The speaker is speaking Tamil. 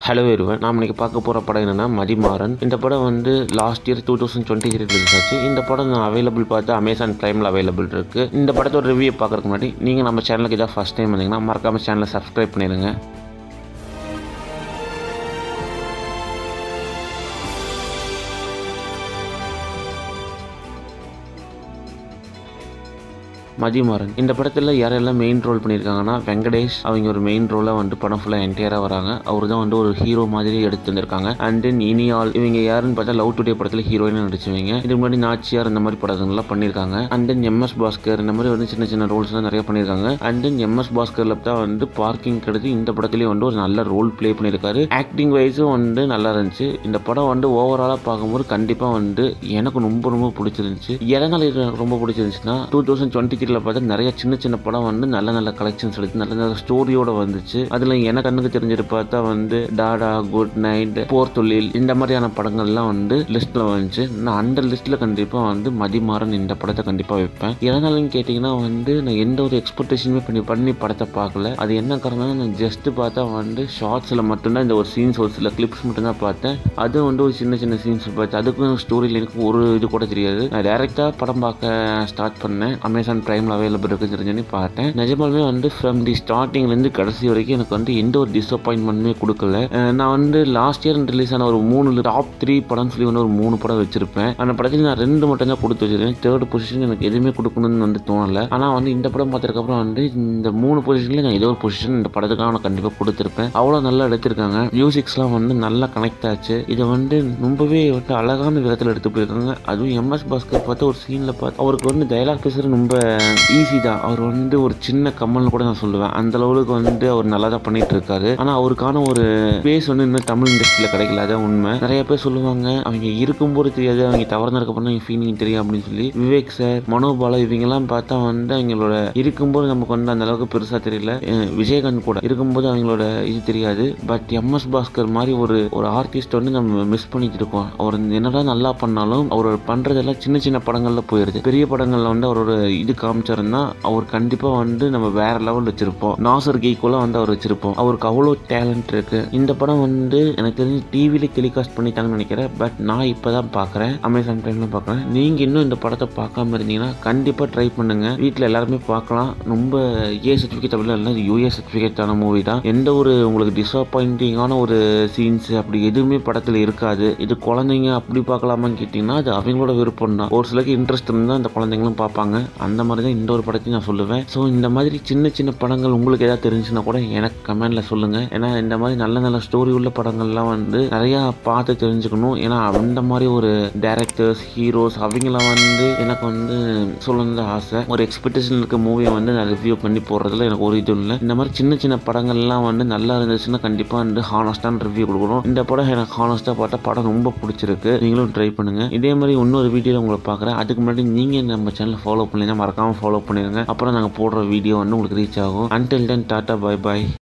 ஹலோ வருவேன் நாம் இன்னைக்கு பார்க்க போகிற படம் என்னன்னா மதிமாறன் இந்த படம் வந்து last year two thousand twenty three release ஆச்சு இந்த படம் நான் அவைலபிள் பார்த்து அமேசான் ப்ரைமில் அவைலபிள் இருக்கு இந்த படத்தோட ரிவ்யூ பார்க்கறதுக்கு முன்னாடி நீங்கள் நம்ம சேனலுக்கு இதான் ஃபஸ்ட் டைம் வந்தீங்கன்னா மறக்காம சேனலை சப்ஸ்கிரைப் பண்ணிடுங்க மதிமாறன் இந்த படத்தில் யாரெல்லாம் மெயின் ரோல் பண்ணியிருக்காங்கன்னா வெங்கடேஷ் அவங்க ஒரு மெயின் ரோலாக வந்து படம் ஃபுல்லாக என்டையராக வராங்க அவர் தான் வந்து ஒரு ஹீரோ மாதிரி எடுத்து வந்திருக்காங்க அண்ட் தென் இனியால் இவங்க யாருன்னு பார்த்தா லவ் டுடே படத்தில் ஹீரோயின் நடிச்சவங்க இதுக்கு முன்னாடி நாச்சியார் இந்த மாதிரி படங்கள்லாம் பண்ணியிருக்காங்க அண்ட் தென் எம்எஸ் பாஸ்கர் இந்த மாதிரி வந்து சின்ன சின்ன ரோல்ஸ்லாம் நிறைய பண்ணியிருக்காங்க அண்ட் தென் எம்எஸ் பாஸ்கரில் தான் வந்து பார்க்கிங் கிடைச்சி இந்த படத்துலேயே வந்து ஒரு நல்ல ரோல் ப்ளே பண்ணியிருக்காரு ஆக்டிங் வைஸும் வந்து நல்லா இருந்துச்சு இந்த படம் வந்து ஓவராலாக பார்க்கும்போது கண்டிப்பாக வந்து எனக்கு ரொம்ப ரொம்ப பிடிச்சிருந்துச்சு எதனால இது எனக்கு ரொம்ப பிடிச்சிருந்துச்சுன்னா டூ தௌசண்ட் டுவெண்ட்டி த்ரீல பார்த்தா நிறைய சின்ன சின்ன படம் வந்து நல்ல நல்ல கலெக்ஷன்ஸ் எடுத்து நல்ல நல்ல ஸ்டோரியோட வந்துச்சு அதில் எனக்கு கண்ணுக்கு தெரிஞ்சது பார்த்தா வந்து டாடா குட் நைட் போர் தொழில் இந்த மாதிரியான படங்கள்லாம் வந்து லிஸ்ட்டில் வந்துச்சு நான் அந்த லிஸ்ட்டில் கண்டிப்பாக வந்து மதிமாறன் இந்த படத்தை கண்டிப்பாக வைப்பேன் எதனாலன்னு கேட்டிங்கன்னா வந்து நான் எந்த ஒரு எக்ஸ்பெக்டேஷனுமே பண்ணி பண்ணி படத்தை பார்க்கல அது என்ன காரணம்னா நான் ஜஸ்ட் பார்த்தா வந்து ஷார்ட்ஸில் மட்டும்தான் இந்த ஒரு சீன்ஸ் ஒரு சில கிளிப்ஸ் மட்டும்தான் பார்த்தேன் அதுவும் வந்து ஒரு சின்ன சின்ன சீன்ஸ் பார்த்தேன் அதுக்கும் ஸ்டோரியில் எனக்கு ஒரு இது கூட தெரியாது நான் டேரெக்டாக படம் பார்க்க ஸ்டார்ட் பண்ணேன் அமேசான் ப்ரைமில் அவைலபிள் இருக்குன்னு தெரிஞ்சு பார்த்தேன் நிஜமாலுமே வந்து ஃப்ரம் தி ஸ்டார்டிங்லேருந்து கடைசி வரைக்கும் எனக்கு வந்து எந்த ஒரு டிசப்பாயின்மெண்ட்டுமே கொடுக்கல அஹ் நான் வந்து லாஸ்ட் இயர் ரிலீஸ் ஆன ஒரு மூணு டாப் த்ரீ படம் சொல்லி வந்து ஒரு மூணு படம் வச்சிருப்பேன் அந்த படத்தில் நான் ரெண்டு மட்டும் தான் கொடுத்து வச்சிருக்கேன் தேர்ட் பொசிஷன் எனக்கு எதுவுமே கொடுக்கணும்னு வந்து தோணலை ஆனால் வந்து இந்த படம் பார்த்ததுக்கப்புறம் வந்து இந்த மூணு பொசிஷனில் நான் ஏதோ ஒரு பொசிஷன் இந்த படத்துக்காக நான் கண்டிப்பாக கொடுத்துருப்பேன் அவ்வளோ நல்லா எடுத்திருக்காங்க மியூசிக்ஸ்லாம் வந்து நல்லா கனெக்ட் ஆச்சு இதை வந்து ரொம்பவே வந்து அழகான விதத்தில் எடுத்து போயிருக்காங்க அதுவும் எம்எஸ் பாஸ்கர் பார்த்து ஒரு சீனில் பார்த்து அவருக்கு வந்து டைலாக் பேசுறது ரொம்ப ஈஸி தான் அவர் வந்து ஒரு சின்ன கம்மல்னு கூட நான் சொல்லுவேன் அந்த அளவுக்கு வந்து அவர் நல்லா தான் பண்ணிட்டு இருக்காரு ஆனால் அவருக்கான ஒரு பேஸ் வந்து இன்னும் தமிழ் இண்டஸ்ட்ரியில் கிடைக்கல அதான் உண்மை நிறைய பேர் சொல்லுவாங்க அவங்க இருக்கும்போது தெரியாது அவங்க தவறுனதுக்கப்புறம் தான் ஃபீலிங் தெரியும் அப்படின்னு சொல்லி விவேக் சார் மனோபாலா இவங்கெல்லாம் பார்த்தா வந்து அவங்களோட இருக்கும்போது நமக்கு வந்து அந்த அளவுக்கு பெருசாக தெரியல அஹ் விஜயகாந்த் கூட இருக்கும்போது அவங்களோட இது தெரியாது பட் எம்எஸ் பாஸ்கர் மாதிரி ஒரு ஒரு ஆர்டிஸ்ட் வந்து நம்ம மிஸ் பண்ணிட்டு இருக்கோம் அவர் என்னதான் நல்லா பண்ணாலும் அவர் பண்றதெல்லாம் சின்ன சின்ன படங்கள்ல போயிருது பெரிய படங்கள்ல வந்து அவரோட இது காமிச்சாருன்னா அவர் கண்டிப்பா வந்து நம்ம வேற லெவல் வச்சிருப்போம் நாசர் கீக்கோலாம் வந்து அவர் வச்சிருப்போம் அவருக்கு அவ்வளோ டேலண்ட் இருக்கு இந்த படம் வந்து எனக்கு தெரிஞ்சு டிவில டெலிகாஸ்ட் பண்ணிட்டாங்கன்னு நினைக்கிறேன் பட் நான் இப்பதான் பார்க்கறேன் அமேசான் டைம்ல பார்க்கறேன் நீங்க இன்னும் இந்த படத்தை பார்க்காம இருந்தீங்கன்னா கண்டிப்பா ட்ரை பண்ணுங்க வீட்டில் எல்லாருமே பார்க்கலாம் ரொம்ப ஏ சர்டிஃபிகேட் அப்படி இல்லை யூஏ சர்டிஃபிகேட்டான மூவி தான் எந்த ஒரு உங்களுக்கு டிசப்பாயிண்டிங்கான ஒரு சீன்ஸ் அப்படி எதுவுமே படத்தில் இருக்காது இது குழந்தைங்க அப்படி பார்க்கலாமான்னு கேட்டிங்கன்னா அது அவங்களோட விருப்பம் தான் ஒரு சிலருக்கு இன்ட்ரெஸ்ட் இருந்தால் அந்த குழந்தைங்களும் பார்ப்பாங்க அந்த மாதிரி தான் இந்த ஒரு படத்தையும் நான் சொல்லுவேன் ஸோ இந்த மாதிரி சின்ன சின்ன படங்கள் உங்களுக்கு ஏதாவது தெரிஞ்சுன்னா கூட எனக்கு கமெண்ட்ல சொல்லுங்க ஏன்னா இந்த மாதிரி நல்ல நல்ல ஸ்டோரி உள்ள படங்கள்லாம் வந்து நிறையா பார்த்து தெரிஞ்சுக்கணும் ஏன்னா அந்த மாதிரி ஒரு டேரக்டர்ஸ் ஹீரோஸ் அவங்களாம் வந்து எனக்கு வந்து சொல்லணும்னு ஆசை ஒரு எக்ஸ்பெக்டேஷன் இருக்க மூவியை வந்து நான் ரிவ்யூ பண்ணி போடுறதுல எனக்கு ஒரு இது இல்லை இந்த மாதிரி சின்ன சின்ன படங்கள்லாம் வந்து நல்லா இருந்துச்சுன்னா கண்டிப்பாக வந்து ஹானஸ்டான ரிவ்யூ கொடுக்கணும் இந்த படம் எனக்கு ஹானஸ்ட்டாக பார்த்தா படம் ரொம்ப பிடிச்சிருக்கு நீங்களும் ட்ரை பண்ணுங்க இதே மாதிரி இன்னொரு வீடியோவில் உங்களை பார்க்குறேன் அதுக்கு முன்னாடி நீங்கள் நம்ம சேனலை ஃபாலோ பண்ணீங்கன்னா மறக்காமல் ஃபாலோ பண்ணிடுங்க அப்புறம் நாங்கள் போடுற வீடியோ வந்து உங்களுக்கு ரீச் ஆகும் அன்டில் தென் டாட்டா பை பாய்